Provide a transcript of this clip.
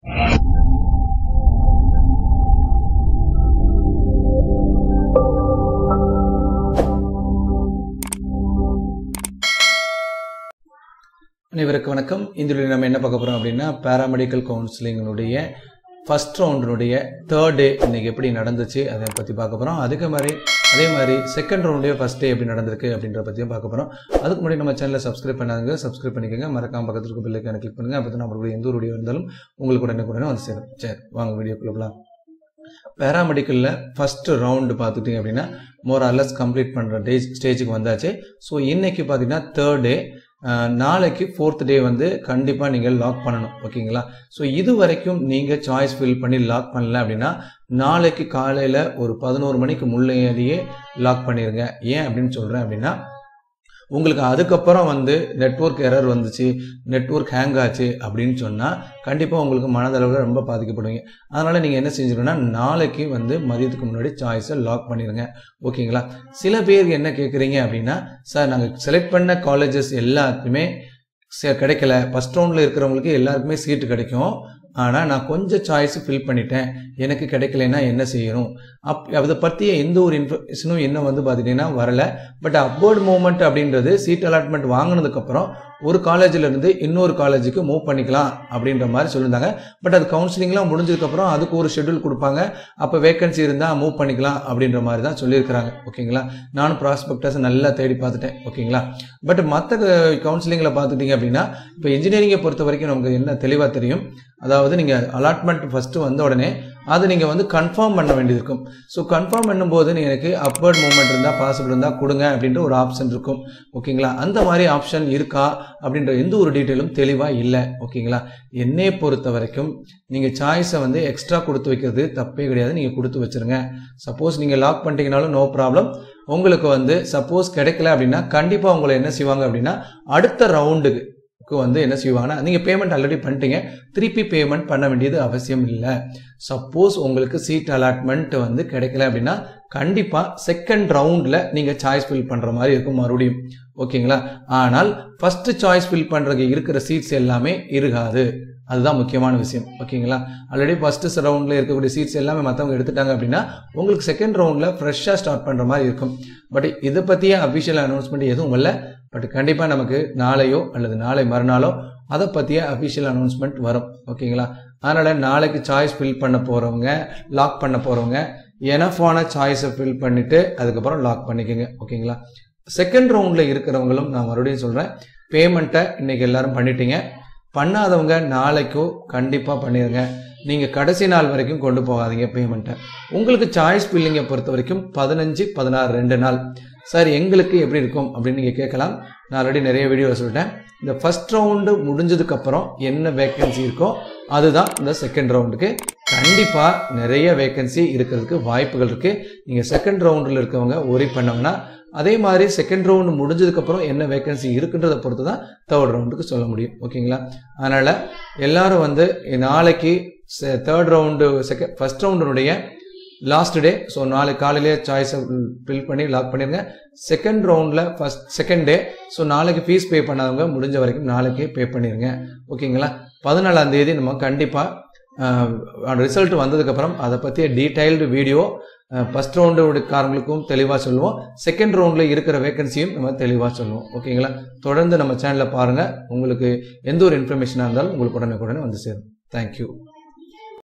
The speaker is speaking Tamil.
அனைவருக்கு வணக்கம் இதில் நம்ம என்ன பார்க்க போகிறோம் அப்படின்னா பேராமெடிக்கல் கவுன்சிலிங்கினுடைய ஃபர்ஸ்ட் ரவுண்டினுடைய தேர்ட் டே இன்னைக்கு எப்படி நடந்துச்சு அதை பற்றி பார்க்க போகிறோம் அதுக்கு மாதிரி அதே மாதிரி செகண்ட் ரவுண்டுடைய ஃபர்ஸ்ட் டே எப்படி நடந்திருக்கு அப்படின்ற பற்றியும் பார்க்க போகிறோம் அதுக்கு முன்னாடி நம்ம சேனலை சப்ஸ்கிரைப் பண்ணாங்க சப்ஸ்கிரைப் பண்ணிக்கோங்க மறக்காம பக்கத்தில் இருக்க பில்லுக்கான கிளிக் பண்ணுங்கள் அப்போ தான் நம்மளுடைய எந்த ஒரு வீடியோ இருந்தாலும் உங்களுக்கு உடனே உடனே வந்து சேரும் சரி வாங்க வீடியோக்குள்ள போகலாம் பேராமெடிக்கலில் ஃபஸ்ட்டு ரவுண்டு பார்த்துட்டிங்க அப்படின்னா மோர் அல்லஸ் கம்ப்ளீட் பண்ணுற டே ஸ்டேஜுக்கு வந்தாச்சு ஸோ இன்னைக்கு பார்த்தீங்கன்னா தேர்ட் டே நாளைக்கு ஃபோர்த் டே வந்து கண்டிப்பாக நீங்கள் லாக் பண்ணணும் ஓகேங்களா ஸோ இது வரைக்கும் நீங்கள் சாய்ஸ் ஃபில் பண்ணி லாக் பண்ணல அப்படின்னா நாளைக்கு காலையில் ஒரு பதினோரு மணிக்கு முள்ளையிலேயே லாக் பண்ணிடுங்க ஏன் அப்படின்னு சொல்கிறேன் அப்படின்னா உங்களுக்கு அதுக்கப்புறம் வந்து நெட்ஒர்க் எரர் வந்துச்சு நெட்ஒர்க் ஹேங் ஆச்சு அப்படின்னு சொன்னால் கண்டிப்பாக உங்களுக்கு மனதளவில் ரொம்ப பாதிக்கப்படுவீங்க அதனால் நீங்கள் என்ன செஞ்சுக்கணும்னா நாளைக்கு வந்து மதியத்துக்கு முன்னாடி சாய்ஸை லாக் பண்ணிடுங்க ஓகேங்களா சில பேர் என்ன கேட்குறீங்க அப்படின்னா சார் நாங்கள் செலக்ட் பண்ண காலேஜஸ் எல்லாத்துக்குமே கிடைக்கல ஃபஸ்ட் ரவுண்டில் இருக்கிறவங்களுக்கு எல்லாருக்குமே சீட்டு கிடைக்கும் ஆனால் நான் கொஞ்சம் சாய்ஸ் ஃபில் பண்ணிட்டேன் எனக்கு கிடைக்கலன்னா என்ன செய்யணும் அப் அதை பற்றிய எந்த ஒரு இன்ஃபர்மேஷனும் இன்னும் வந்து பார்த்துட்டிங்கன்னா வரல பட் அப்வர்ட் மூவ்மெண்ட் அப்படின்றது சீட் அலாட்மெண்ட் வாங்கினதுக்கப்புறம் ஒரு காலேஜிலேருந்து இன்னொரு காலேஜுக்கு மூவ் பண்ணிக்கலாம் அப்படின்ற மாதிரி சொல்லியிருந்தாங்க பட் அது கவுன்சிலிங்லாம் முடிஞ்சதுக்கப்புறம் அதுக்கு ஒரு ஷெட்யூல் கொடுப்பாங்க அப்போ வேகன்சி இருந்தால் மூவ் பண்ணிக்கலாம் அப்படின்ற மாதிரி தான் சொல்லியிருக்கிறாங்க ஓகேங்களா நானும் ப்ராஸ்பெக்டஸ் நல்லா தேடி பார்த்துட்டேன் ஓகேங்களா பட் மற்ற கவுன்சிலிங்கில் பார்த்துட்டிங்க அப்படின்னா இப்போ இன்ஜினியரிங்கை பொறுத்த வரைக்கும் நமக்கு என்ன தெளிவாக தெரியும் அதாவது நீங்கள் அலாட்மெண்ட் ஃபஸ்ட்டு வந்த உடனே அதை நீங்கள் வந்து கன்ஃபார்ம் பண்ண வேண்டியது இருக்கும் ஸோ கன்ஃபார்ம் பண்ணும்போது எனக்கு அப்வர்ட் மூவ்மெண்ட் இருந்தால் பாசிபிள் இருந்தால் கொடுங்க அப்படின்ற ஒரு ஆப்ஷன் இருக்கும் ஓகேங்களா அந்த மாதிரி ஆப்ஷன் இருக்கா அப்படின்ற எந்த ஒரு டீட்டெயிலும் தெளிவாக இல்லை ஓகேங்களா என்னை பொறுத்த வரைக்கும் நீங்கள் சாய்ஸை வந்து எக்ஸ்ட்ரா கொடுத்து வைக்கிறது தப்பே கிடையாது நீங்கள் கொடுத்து வச்சுருங்க சப்போஸ் நீங்கள் லாக் பண்ணிட்டீங்கனாலும் நோ ப்ராப்ளம் உங்களுக்கு வந்து சப்போஸ் கிடைக்கல அப்படின்னா கண்டிப்பாக உங்களை என்ன செய்வாங்க அப்படின்னா அடுத்த ரவுண்டுக்கு வந்து என்ன செய்வாங்கன்னா நீங்கள் பேமெண்ட் ஆல்ரெடி பண்ணிட்டீங்க திருப்பி பேமெண்ட் பண்ண வேண்டியது அவசியம் இல்லை சப்போஸ் உங்களுக்கு சீட் அலாட்மெண்ட் வந்து கிடைக்கல அப்படின்னா கண்டிப்பாக செகண்ட் ரவுண்டில் நீங்கள் சாய்ஸ் ஃபில் பண்ணுற மாதிரி இருக்கும் மறுபடியும் ஓகேங்களா ஆனால் ஃபஸ்ட்டு சாய்ஸ் ஃபில் பண்ணுறதுக்கு இருக்கிற சீட்ஸ் எல்லாமே இருக்காது அதுதான் முக்கியமான விஷயம் ஓகேங்களா ஆல்ரெடி ஃபஸ்ட்டு ரவுண்டில் இருக்கக்கூடிய சீட்ஸ் எல்லாமே மற்றவங்க எடுத்துட்டாங்க அப்படின்னா உங்களுக்கு செகண்ட் ரவுண்டில் ஃப்ரெஷ்ஷாக ஸ்டார்ட் பண்ணுற மாதிரி இருக்கும் பட் இதை பற்றிய அஃபிஷியல் அனௌன்ஸ்மெண்ட் எதுவும் இல்லை பட் கண்டிப்பாக நமக்கு நாளையோ அல்லது நாளை மறுநாளோ அதை பற்றிய அஃபிஷியல் அனௌன்ஸ்மெண்ட் வரும் ஓகேங்களா அதனால் நாளைக்கு சாய்ஸ் ஃபில் பண்ண போகிறவங்க லாக் பண்ண போகிறவங்க எனஃபான சாய்ஸை ஃபில் பண்ணிவிட்டு அதுக்கப்புறம் லாக் பண்ணிக்கோங்க ஓகேங்களா செகண்ட் ரவுண்டில் இருக்கிறவங்களும் நான் மறுபடியும் சொல்கிறேன் பேமெண்ட்டை இன்றைக்கி எல்லோரும் பண்ணிட்டீங்க பண்ணாதவங்க நாளைக்கோ கண்டிப்பாக பண்ணிடுங்க நீங்கள் கடைசி நாள் வரைக்கும் கொண்டு போகாதீங்க பேமெண்ட்டை உங்களுக்கு சாய்ஸ் பில்லிங்கை பொறுத்த வரைக்கும் பதினஞ்சு பதினாறு ரெண்டு நாள் சார் எங்களுக்கு எப்படி இருக்கும் அப்படின்னு நீங்கள் கேட்கலாம் நான் ஆல்ரெடி நிறைய வீடியோ சொல்லிட்டேன் இந்த ஃபஸ்ட் ரவுண்டு முடிஞ்சதுக்கப்புறம் என்ன வேக்கன்சி இருக்கோ அதுதான் இந்த செகண்ட் ரவுண்டுக்கு கண்டிப்பாக நிறைய வேக்கன்சி இருக்கிறதுக்கு வாய்ப்புகள் இருக்குது நீங்கள் செகண்ட் ரவுண்டில் இருக்கவங்க ஒரி பண்ணவங்கன்னா அதே மாதிரி செகண்ட் ரவுண்டு முடிஞ்சதுக்கப்புறம் என்ன வேகன்சி இருக்குன்றதை பொறுத்து தான் தேர்ட் ரவுண்டுக்கு சொல்ல முடியும் ஓகேங்களா அதனால் எல்லாரும் வந்து நாளைக்கு தேர்ட் ரவுண்டு செகண்ட் ஃபஸ்ட் ரவுண்டுடைய லாஸ்ட் டே ஸோ நாளைக்கு காலையிலே சாய்ஸை ஃபில் பண்ணி லாக் பண்ணிடுங்க செகண்ட் ரவுண்டில் ஃபஸ்ட் செகண்ட் டே ஸோ நாளைக்கு ஃபீஸ் பே பண்ணாதவங்க முடிஞ்ச வரைக்கும் நாளைக்கே பே பண்ணிடுங்க ஓகேங்களா பதினாலாம் தேதி நம்ம கண்டிப்பாக ரிசல்ட் வந்ததுக்கப்புறம் அதை பற்றிய டீட்டெயில்டு வீடியோ ஃபஸ்ட் ரவுண்டு காரங்களுக்கும் தெளிவாக சொல்லுவோம் செகண்ட் ரவுண்டில் இருக்கிற வேகன்சியும் நம்ம தெளிவாக சொல்லுவோம் ஓகேங்களா தொடர்ந்து நம்ம சேனலில் பாருங்கள் உங்களுக்கு எந்த ஒரு இன்ஃபர்மேஷனாக இருந்தாலும் உங்களுக்கு உடனே உடனே வந்து சேரும் தேங்க்யூ